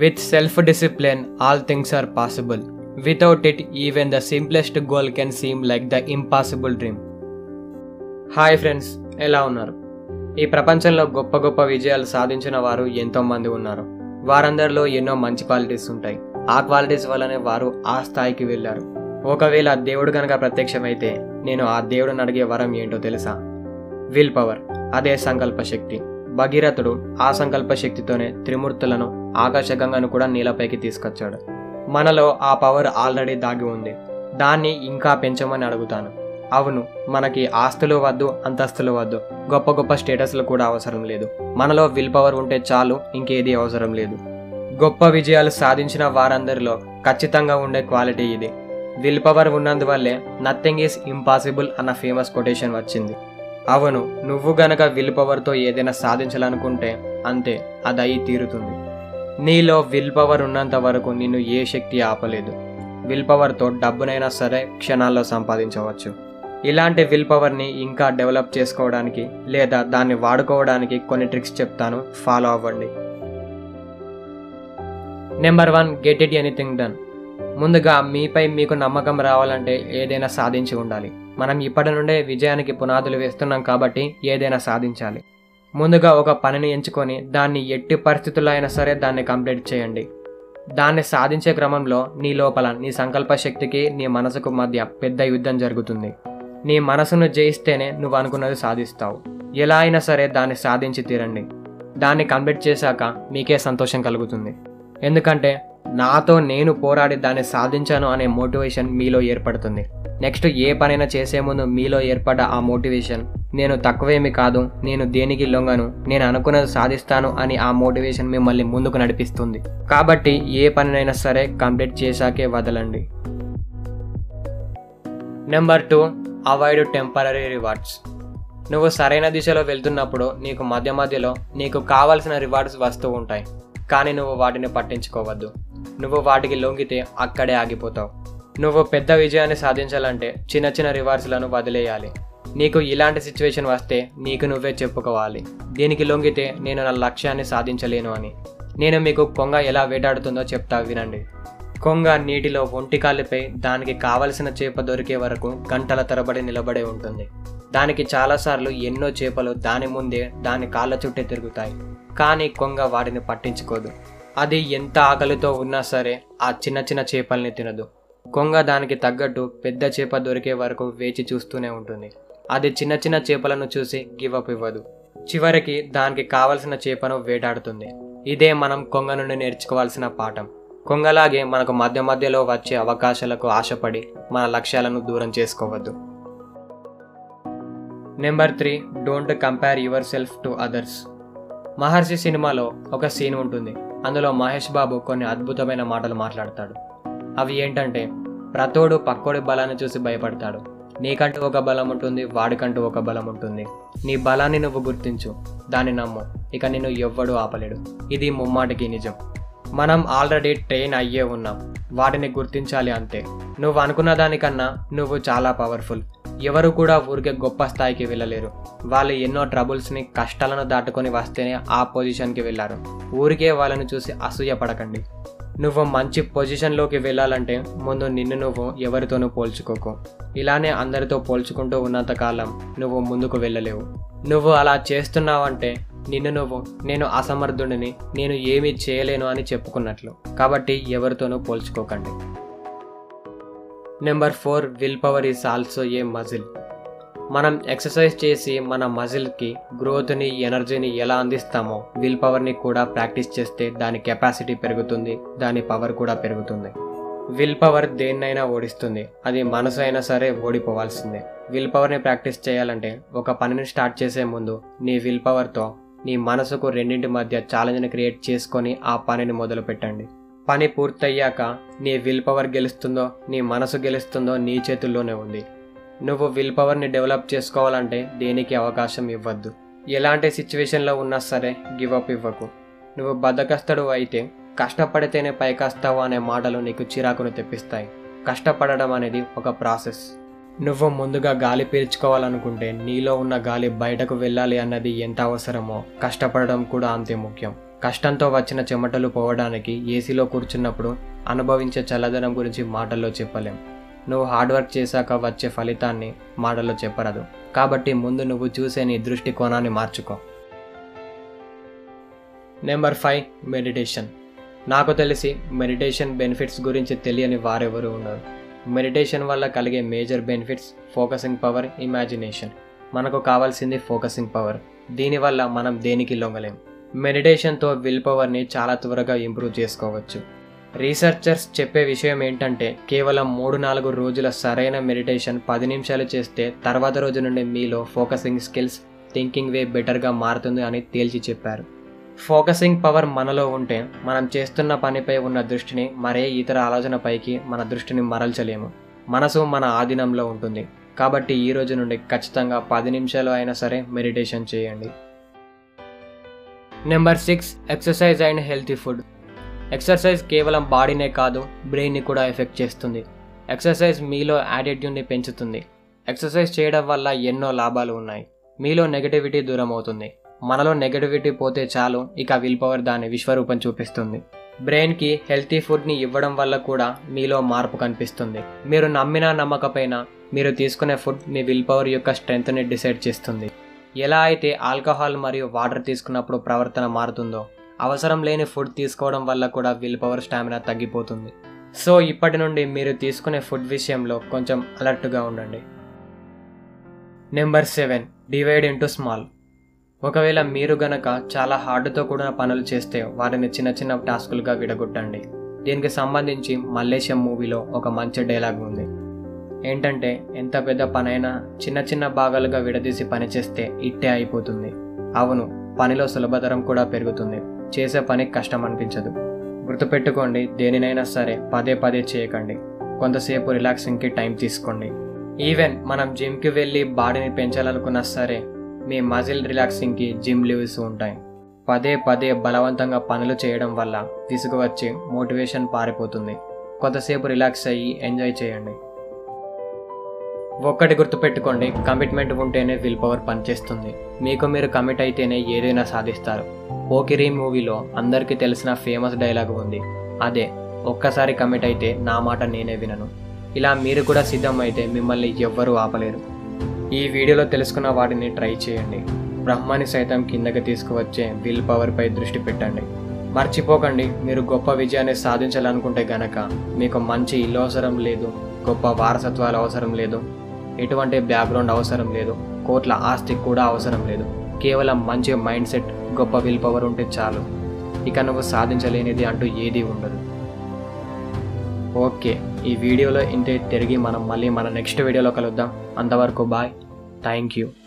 With self discipline, all things are possible. Without it, even the simplest goal can seem like the impossible dream. Hi friends ఎలా ఉన్నారు ఈ ప్రపంచంలో గొప్ప గొప్ప విజయాలు సాధించిన వారు ఎంతో మంది ఉన్నారు వారందరిలో ఎన్నో మంచి క్వాలిటీస్ ఉంటాయి ఆ క్వాలిటీస్ వల్లనే వారు ఆ స్థాయికి వెళ్ళారు ఒకవేళ దేవుడు కనుక ప్రత్యక్షమైతే నేను ఆ దేవుడిని అడిగే వరం ఏంటో తెలుసా విల్ పవర్ అదే సంకల్ప శక్తి భగీరథుడు ఆ సంకల్ప శక్తితోనే త్రిమూర్తులను ఆకాశగంగను కూడా నీలపైకి తీసుకొచ్చాడు మనలో ఆ పవర్ ఆల్రెడీ దాగి ఉంది దాన్ని ఇంకా పెంచమని అడుగుతాను అవును మనకి ఆస్తులు వద్దు అంతస్తులు వద్దు గొప్ప గొప్ప స్టేటస్లు కూడా అవసరం లేదు మనలో విల్ పవర్ ఉంటే చాలు ఇంకేది అవసరం లేదు గొప్ప విజయాలు సాధించిన వారందరిలో ఖచ్చితంగా ఉండే క్వాలిటీ ఇది విల్ పవర్ ఉన్నందువల్లే నథింగ్ ఈస్ ఇంపాసిబుల్ అన్న ఫేమస్ కొటేషన్ వచ్చింది అవును నువ్వు గనక విల్ పవర్తో ఏదైనా సాధించాలనుకుంటే అంతే అది అయి తీరుతుంది నీలో విల్ పవర్ ఉన్నంత వరకు నిన్ను ఏ శక్తి ఆపలేదు విల్ పవర్తో డబ్బునైనా సరే క్షణాల్లో సంపాదించవచ్చు ఇలాంటి విల్ పవర్ని ఇంకా డెవలప్ చేసుకోవడానికి లేదా దాన్ని వాడుకోవడానికి కొన్ని ట్రిక్స్ చెప్తాను ఫాలో అవ్వండి number one get it anything done ముందుగా మీపై మీకు నమ్మకం రావాలంటే ఏదైనా సాధించి ఉండాలి మనం ఇప్పటి నుండే విజయానికి పునాదులు వేస్తున్నాం కాబట్టి ఏదైనా సాధించాలి ముందుగా ఒక పనిని ఎంచుకొని దాన్ని ఎట్టి పరిస్థితుల్లో అయినా సరే దాన్ని కంప్లీట్ చేయండి దాన్ని సాధించే క్రమంలో నీ లోపల నీ సంకల్ప శక్తికి నీ మనసుకు మధ్య పెద్ద యుద్ధం జరుగుతుంది నీ మనసును జయిస్తేనే నువ్వు అనుకున్నది సాధిస్తావు ఎలా అయినా సరే దాన్ని సాధించి తీరండి దాన్ని కంప్లీట్ చేశాక మీకే సంతోషం కలుగుతుంది ఎందుకంటే నాతో నేను పోరాడి దాన్ని సాధించాను అనే మోటివేషన్ మీలో ఏర్పడుతుంది నెక్స్ట్ ఏ పనైనా చేసే ముందు మీలో ఏర్పడ్డ ఆ మోటివేషన్ నేను తక్కువేమి కాదు నేను దేనికి లొంగను నేను అనుకున్నది సాధిస్తాను అని ఆ మోటివేషన్ మిమ్మల్ని ముందుకు నడిపిస్తుంది కాబట్టి ఏ పనినైనా సరే కంప్లీట్ చేశాకే వదలండి number two avoid temporary rewards నువ్వు సరైన దిశలో వెళ్తున్నప్పుడు నీకు మధ్య మధ్యలో నీకు కావలసిన రివార్డ్స్ వస్తూ ఉంటాయి కానీ నువ్వు వాటిని పట్టించుకోవద్దు నువ్వు వాటికి లొంగితే అక్కడే ఆగిపోతావు నువ్వు పెద్ద విజయాన్ని సాధించాలంటే చిన్న చిన్న రివార్డ్స్లను వదిలేయాలి నీకు ఇలాంటి సిచ్యువేషన్ వస్తే నీకు నువ్వే చెప్పుకోవాలి దీనికి లొంగితే నేను నా లక్ష్యాన్ని సాధించలేను అని నేను మీకు కొంగ ఎలా వేటాడుతుందో చెప్తా వినండి కొంగ నీటిలో ఒంటికాలిపై దానికి కావలసిన చేప దొరికే వరకు గంటల తరబడి నిలబడే ఉంటుంది దానికి చాలాసార్లు ఎన్నో చేపలు దాని ముందే దాని కాళ్ళ చుట్టే తిరుగుతాయి కానీ కొంగ వాటిని పట్టించుకోదు అది ఎంత ఆకలితో ఉన్నా సరే ఆ చిన్న చిన్న చేపల్ని తినదు కొంగ దానికి తగ్గట్టు పెద్ద చేప దొరికే వరకు వేచి చూస్తూనే ఉంటుంది అది చిన్న చిన్న చేపలను చూసి గివప్ ఇవ్వదు చివరికి దానికి కావలసిన చేపను వేటాడుతుంది ఇదే మనం కొంగ నుండి నేర్చుకోవాల్సిన పాఠం కొంగలాగే మనకు మధ్య మధ్యలో వచ్చే అవకాశాలకు ఆశపడి మన లక్ష్యాలను దూరం చేసుకోవద్దు number three don't compare yourself to others Maharshi సినిమాలో ఒక సీన్ ఉంటుంది అందులో మహేష్ బాబు కొన్ని అద్భుతమైన మాటలు మాట్లాడతాడు అవి ఏంటంటే ప్రతోడు పక్కోడి బలాన్ని చూసి భయపడతాడు నీకంటూ ఒక బలం ఉంటుంది వాడికంటూ ఒక బలం ఉంటుంది నీ బలాన్ని నువ్వు గుర్తించు దాన్ని నమ్ము ఇక నిన్ను ఎవ్వడూ ఆపలేడు ఇది ముమ్మాటికి నిజం మనం ఆల్రెడీ ట్రైన్ అయ్యే ఉన్నాం వాటిని గుర్తించాలి అంతే నువ్వు అనుకున్న దానికన్నా నువ్వు చాలా పవర్ఫుల్ ఎవరు కూడా ఊరికే గొప్ప స్థాయికి వెళ్ళలేరు వాళ్ళు ఎన్నో ట్రబుల్స్ని కష్టాలను దాటుకొని వస్తేనే ఆ పొజిషన్కి వెళ్ళారు ఊరికే వాళ్ళని చూసి అసూయ పడకండి నువ్వు మంచి పొజిషన్లోకి వెళ్ళాలంటే ముందు నిన్ను నువ్వు ఎవరితోనూ పోల్చుకోకు ఇలానే అందరితో పోల్చుకుంటూ ఉన్నంతకాలం నువ్వు ముందుకు వెళ్ళలేవు నువ్వు అలా చేస్తున్నావంటే నిన్ను నువ్వు నేను అసమర్థుడిని నేను ఏమీ చేయలేను అని చెప్పుకున్నట్లు కాబట్టి ఎవరితోనూ పోల్చుకోకండి number four will power is also a muscle మనం ఎక్సర్సైజ్ చేసి మన మజిల్కి గ్రోత్ని ఎనర్జీని ఎలా అందిస్తామో విల్ పవర్ని కూడా ప్రాక్టీస్ చేస్తే దాని కెపాసిటీ పెరుగుతుంది దాని పవర్ కూడా పెరుగుతుంది విల్ పవర్ దేన్నైనా ఓడిస్తుంది అది మనసు అయినా సరే ఓడిపోవాల్సిందే విల్ పవర్ని ప్రాక్టీస్ చేయాలంటే ఒక పనిని స్టార్ట్ చేసే ముందు నీ విల్ పవర్తో నీ మనసుకు రెండింటి మధ్య ఛాలెంజ్ని క్రియేట్ చేసుకొని ఆ పనిని మొదలు పెట్టండి పని పూర్తయ్యాక నీ విల్ పవర్ గెలుస్తుందో నీ మనసు గెలుస్తుందో నీ చేతుల్లోనే ఉంది నువ్వు విల్ పవర్ని డెవలప్ చేసుకోవాలంటే దేనికి అవకాశం ఇవ్వద్దు ఎలాంటి సిచ్యువేషన్లో ఉన్నా సరే గివ్ అప్ ఇవ్వకు నువ్వు బద్దకస్తుడు అయితే కష్టపడితేనే పైకొస్తావు అనే మాటలు నీకు చిరాకును తెప్పిస్తాయి కష్టపడడం అనేది ఒక ప్రాసెస్ నువ్వు ముందుగా గాలి పీల్చుకోవాలనుకుంటే నీలో ఉన్న గాలి బయటకు వెళ్ళాలి అన్నది ఎంత అవసరమో కష్టపడడం కూడా అంతే ముఖ్యం కష్టంతో వచ్చిన చెమటలు పోవడానికి ఏసీలో కూర్చున్నప్పుడు అనుభవించే చల్లదనం గురించి మాటల్లో చెప్పలేం నువ్వు హార్డ్ వర్క్ చేశాక వచ్చే ఫలితాన్ని మాటల్లో చెప్పరాదు కాబట్టి ముందు నువ్వు చూసే నీ దృష్టికోణాన్ని మార్చుకో నెంబర్ ఫైవ్ మెడిటేషన్ నాకు తెలిసి మెడిటేషన్ బెనిఫిట్స్ గురించి తెలియని వారెవరూ ఉండరు మెడిటేషన్ వల్ల కలిగే major benefits focusing power imagination మనకు కావాల్సింది ఫోకసింగ్ పవర్ దీనివల్ల మనం దేనికి లొంగలేం మెడిటేషన్తో విల్ పవర్ని చాలా త్వరగా ఇంప్రూవ్ చేసుకోవచ్చు రీసెర్చర్స్ చెప్పే విషయం ఏంటంటే కేవలం మూడు నాలుగు రోజుల సరైన మెడిటేషన్ పది నిమిషాలు చేస్తే తర్వాత రోజు నుండి మీలో ఫోకసింగ్ స్కిల్స్ థింకింగ్ వే బెటర్గా మారుతుంది అని తేల్చి చెప్పారు ఫోకసింగ్ పవర్ మనలో ఉంటే మనం చేస్తున్న పనిపై ఉన్న దృష్టిని మరే ఇతర ఆలోచనపైకి మన దృష్టిని మరల్చలేము మనసు మన ఆధీనంలో ఉంటుంది కాబట్టి ఈ రోజు నుండి ఖచ్చితంగా పది నిమిషాలు అయినా సరే మెడిటేషన్ చేయండి number six exercise and healthy food exercise కేవలం బాడీనే కాదు బ్రెయిన్ని కూడా ఎఫెక్ట్ చేస్తుంది ఎక్సర్సైజ్ మీలో యాటిట్యూడ్ని పెంచుతుంది ఎక్సర్సైజ్ చేయడం వల్ల ఎన్నో లాభాలు ఉన్నాయి మీలో నెగటివిటీ దూరం అవుతుంది మనలో నెగటివిటీ పోతే చాలు ఇక విల్ పవర్ దాని విశ్వరూపం చూపిస్తుంది బ్రెయిన్కి హెల్తీ ఫుడ్ని ఇవ్వడం వల్ల కూడా మీలో మార్పు కనిపిస్తుంది మీరు నమ్మినా నమ్మకపోయినా మీరు తీసుకునే ఫుడ్ మీ విల్ పవర్ యొక్క స్ట్రెంగ్త్ని డిసైడ్ చేస్తుంది ఎలా అయితే ఆల్కహాల్ మరియు వాటర్ తీసుకున్నప్పుడు ప్రవర్తన మారుతుందో అవసరం లేని ఫుడ్ తీసుకోవడం వల్ల కూడా విల్ పవర్ స్టామినా తగ్గిపోతుంది సో ఇప్పటి నుండి మీరు తీసుకునే ఫుడ్ విషయంలో కొంచెం అలర్ట్గా ఉండండి number seven divide into small ఒకవేళ మీరు గనక చాలా హార్డ్తో కూడిన పనులు చేస్తే వాటిని చిన్న చిన్న టాస్కులుగా విడగొట్టండి దీనికి సంబంధించి మల్లేశం మూవీలో ఒక మంచి డైలాగ్ ఉంది ఏంటంటే ఎంత పెద్ద పనైనా చిన్న చిన్న భాగాలుగా విడదీసి పని చేస్తే ఇట్టే అయిపోతుంది అవును పనిలో సులభతరం కూడా పెరుగుతుంది చేసే పని కష్టం అనిపించదు గుర్తుపెట్టుకోండి దేనినైనా సరే పదే పదే చేయకండి కొంతసేపు రిలాక్సింగ్కి టైం తీసుకోండి ఈవెన్ మనం జిమ్కి వెళ్ళి బాడీని పెంచాలనుకున్నా సరే మీ మజిల్ రిలాక్సింగ్కి జిమ్ లీవ్స్ ఉంటాయి పదే పదే బలవంతంగా పనులు చేయడం వల్ల విసుగు వచ్చి మోటివేషన్ పారిపోతుంది కొంతసేపు రిలాక్స్ అయ్యి ఎంజాయ్ చేయండి ఒక్కటి గుర్తుపెట్టుకోండి కమిట్మెంట్ ఉంటేనే విల్ పవర్ పనిచేస్తుంది మీకు మీరు కమిట్ అయితేనే ఏదైనా సాధిస్తారు పోకిరి మూవీలో అందరికీ తెలిసిన ఫేమస్ డైలాగ్ ఉంది అదే ఒక్కసారి కమిట్ అయితే నా మాట నేనే వినను ఇలా మీరు కూడా సిద్ధం అయితే మిమ్మల్ని ఎవ్వరూ ఆపలేరు ఈ వీడియోలో తెలుసుకున్న వాటిని ట్రై చేయండి బ్రహ్మాని సైతం కిందకి తీసుకువచ్చే విల్ పవర్పై దృష్టి పెట్టండి మర్చిపోకండి మీరు గొప్ప విజయాన్ని సాధించాలనుకుంటే గనక మీకు మంచి ఇల్లు అవసరం లేదు గొప్ప వారసత్వాలు అవసరం లేదు ఎటువంటి బ్యాక్గ్రౌండ్ అవసరం లేదు కోట్ల ఆస్తి కూడా అవసరం లేదు కేవలం మంచి మైండ్ సెట్ గొప్ప విల్ పవర్ ఉంటే చాలు ఇక నువ్వు సాధించలేనిది అంటూ ఏదీ ఉండదు ఓకే ఈ వీడియోలో ఇంతే తిరిగి మనం మళ్ళీ మన నెక్స్ట్ వీడియోలో కలుద్దాం అంతవరకు బాయ్ థ్యాంక్ యూ